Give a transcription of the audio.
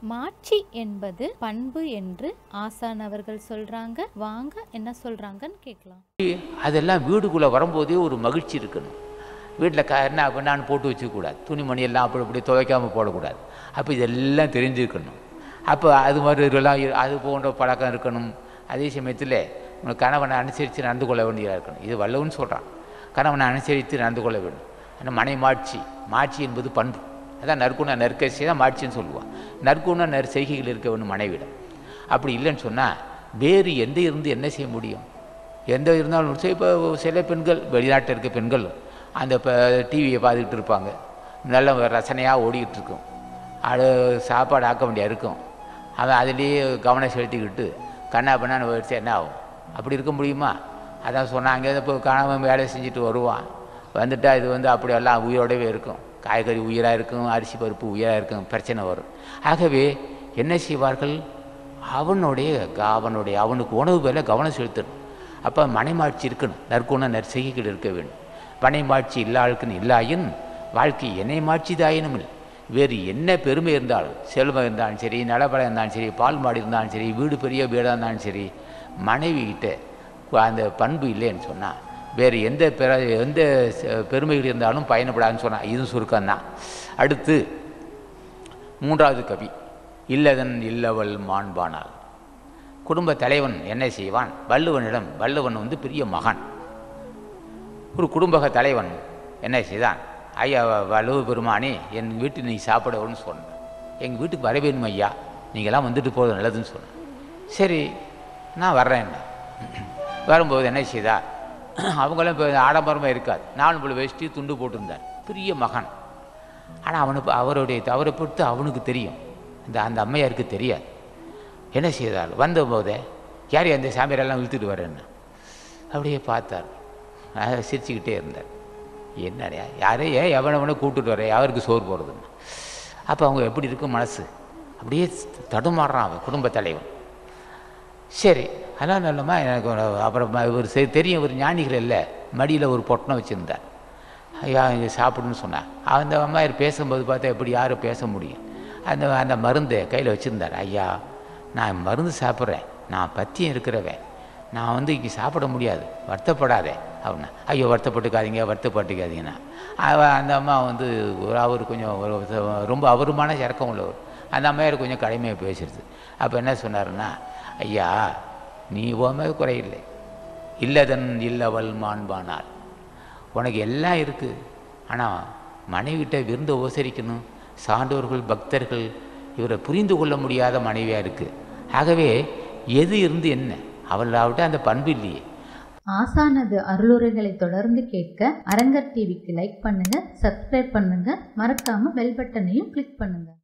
மாட்சி என்பது பண்பு என்று ஆசான் அவர்கள் சொல்றாங்க வாங்க என்ன சொல்றாங்கன்னு கேட்கலாம் அதெல்லாம் வீடுக்குள்ளே வரும்போதே ஒரு மகிழ்ச்சி இருக்கணும் வீட்டில் க என்ன பண்ணான்னு போட்டு வச்சுக்கூடாது துணிமணி எல்லாம் அப்படி இப்படி துவைக்காமல் போடக்கூடாது அப்போ இதெல்லாம் தெரிஞ்சிருக்கணும் அப்போ அது மாதிரி இதெல்லாம் இரு- அது போன்ற பழக்கம் இருக்கணும் அதே சமயத்தில் உங்கள் கணவனை அனுசரித்து நடந்து கொள்ள வேண்டியதாக இருக்கணும் இது வல்லவன்னு சொல்கிறான் கணவனை அனுசரித்து நடந்து கொள்ள வேண்டும் ஆனால் மனை மாட்சி மாட்சி என்பது பண்பு அதான் நற்குண நற்கட்சி தான் மாட்சின்னு சொல்லுவான் நற்குண நற்செய்கைகள் இருக்க வேண்டும் மனைவிடம் அப்படி இல்லைன்னு சொன்னால் வேறு எந்த இருந்து என்ன செய்ய முடியும் எந்த இருந்தாலும் சரி இப்போ சில பெண்கள் வெளிநாட்டில் இருக்க பெண்கள் அந்த இப்போ டிவியை பார்த்துக்கிட்டு இருப்பாங்க நல்ல ரசனையாக ஓடிக்கிட்டு இருக்கும் அது சாப்பாடு ஆக்க வேண்டியா இருக்கும் அவன் அதிலேயே கவனம் செலுத்திக்கிட்டு கண்ணா பண்ணான்னு வச்சு என்ன ஆகும் அப்படி இருக்க முடியுமா அதான் சொன்னாங்க இப்போ கணவன் வேலை செஞ்சுட்டு வருவான் வந்துட்டா இது வந்து அப்படி எல்லாம் உயிரோடவே இருக்கும் காய்கறி உயிராக இருக்கும் அரிசி பருப்பு உயிராக இருக்கும் பிரச்சனை வரும் ஆகவே என்ன செய்வார்கள் அவனுடைய க- அவனுடைய அவனுக்கு உணவு மேலே கவனம் செலுத்தணும் அப்போ மனைமாட்சி இருக்கணும் நற்குண நற்செய்கைகள் இருக்க வேண்டும் பனைமாட்சி இல்லாளுக்குன்னு இல்லாயின் வாழ்க்கை என்னை மாட்சிதாயினும் இல்லை வேறு என்ன பெருமை இருந்தாலும் செல்வம் இருந்தாலும் சரி நலபலம் இருந்தாலும் சரி பால் மாடு இருந்தாலும் சரி வீடு பெரிய வீடாக இருந்தாலும் சரி மனைவி கிட்ட கு- அந்த பண்பு இல்லைன்னு சொன்னால் வேறு எந்த பெற எந்த ச- பெருமைகள் இருந்தாலும் பயணப்படாதுன்னு சொன்னால் இதுவும் சுருக்கம்தான் அடுத்து மூன்றாவது கவி இல்லதன் இல்லவள் மாண்பானாள் குடும்ப தலைவன் என்ன செய்வான் வள்ளுவனிடம் வள்ளுவன் வந்து பெரிய மகான் ஒரு குடும்பக தலைவன் என்ன செய்தான் ஐயா வ- வள்ளுவ பெருமானே என் வீட்டுக்கு நீ சாப்பிடணும்னு சொன்னேன் எங்கள் வீட்டுக்கு வர வேணும் ஐயா நீங்களாம் வந்துட்டு போகிறது நல்லதுன்னு சொன்னேன் சரி நான் வர்றேன் வரும்போது என்ன செய்தா அவங்களும் இப்போ ஆடம்பரமாக இருக்காது நாலு போல வேஷ்டி துண்டு போட்டிருந்தார் பெரிய மகான் ஆனால் அவனுக்கு அவருடைய தவறை பொறுத்து அவனுக்கு தெரியும் இந்த அந்த அம்மையாருக்கு தெரியாது என்ன செய்தார் வந்தபோதே யார் அந்த சாமியாரெல்லாம் இழுத்துட்டு வரேன்னு அப்படியே பார்த்தார் அஹ் சிரிச்சுக்கிட்டே இருந்தார் என்னடையா யாரே ஏன் எவனவனை கூப்பிட்டுட்டு வரேன் யாருக்கு சோறு போடுறதுன்னு அப்போ அவங்க எப்படி இருக்கும் மனசு அப்படியே தடுமாறுறான் அவன் குடும்ப தலைவன் சரி அதெல்லாம் நல்லமா எனக்கு ஒரு- அப்புறம் இவர் சரி தெரியும் இவர் ஞானிகள் இல்லை மடியில் ஒரு பொட்டணம் வச்சுருந்தார் ஐயா இங்கே சாப்பிடுன்னு சொன்னார் அந்த அம்மாயார் பேசும்போது பார்த்தா எப்படி யாரும் பேச முடியும் அந்த அந்த மருந்தை கையில் வச்சுருந்தார் ஐயா நான் மருந்து சாப்பிட்றேன் நான் பத்தியம் இருக்கிறவன் நான் வந்து இங்கே சாப்பிட முடியாது வருத்தப்படாதே அப்படின்னா ஐயோ வருத்தப்பட்டுக்காதீங்க வருத்தப்பட்டுக்காதீங்கண்ணா அவ அந்த அம்மா வந்து ஒரு அவர் கொஞ்சம் ஒரு ரொம்ப அவருமான இறக்கம் உள்ளவர் அந்த அம்மையார் கொஞ்சம் கடுமையாக பேசுறது அப்போ என்ன சொன்னாருன்னா ஐயா நீ ஓமே குறையில்லை இல்லதன் இல்லவள் மாண்பானாள் உனக்கு எல்லாம் இருக்குது ஆனால் மனைவிட்ட விருந்து உபசரிக்கணும் சான்றோர்கள் பக்தர்கள் இவரை புரிந்து கொள்ள முடியாத மனைவியாக இருக்குது ஆகவே எது இருந்து என்ன அவளாவிட்ட அந்த பண்பு இல்லையே ஆசானது அருளுரைகளை தொடர்ந்து கேட்க அரங்கர் டிவிக்கு லைக் பண்ணுங்க சப்ஸ்கிரைப் பண்ணுங்க மறக்காம பெல் பட்டனையும் கிளிக் பண்ணுங்க